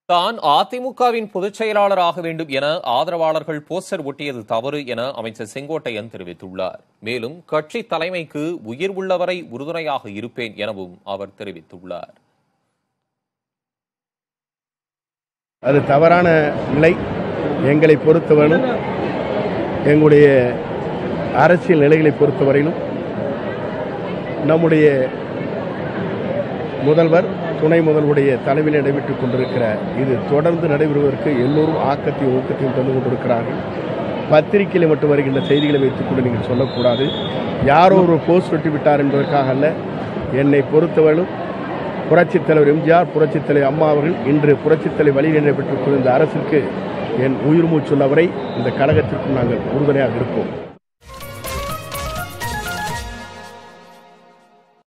தான் அதிமுகவின் பொதுச் செயலாளராக வேண்டும் என ஆதரவாளர்கள் போஸ்டர் ஒட்டியது தவறு என அமைச்சர் செங்கோட்டையன் தெரிவித்துள்ளார் மேலும் கட்சி தலைமைக்கு உயிர் உள்ளவரை உறுதுணையாக இருப்பேன் எனவும் அவர் தெரிவித்துள்ளார் அது தவறான நிலை எங்களை பொறுத்தவரையிலும் எங்களுடைய அரசியல் நிலைகளை பொறுத்தவரையிலும் நம்முடைய முதல்வர் துணை முதல்வருடைய தலைமையில் நடைபெற்றுக் கொண்டிருக்கிற இது தொடர்ந்து நடைபெறுவதற்கு எல்லோரும் ஆக்கத்தையும் ஊக்கத்தையும் தந்து கொண்டிருக்கிறார்கள் பத்திரிகையில் மட்டும் வருகின்ற செய்திகளை வைத்துக்கொண்டு நீங்கள் சொல்லக்கூடாது யாரோ ஒரு போஸ்ட் ஒட்டி விட்டார் என்பதற்காக அல்ல என்னை பொறுத்தவரையிலும் புரட்சித் தலைவர் எம்ஜிஆர் புரட்சித் தலைவர் அம்மா அவர்கள் இன்று புரட்சித் தலைவர் வழியில் நடைபெற்றுக் கொண்டிருந்த அரசுக்கு என் உயிர் மூச்சுள்ளவரை இந்த கழகத்திற்கும் நாங்கள் உறுதுணையாக இருப்போம்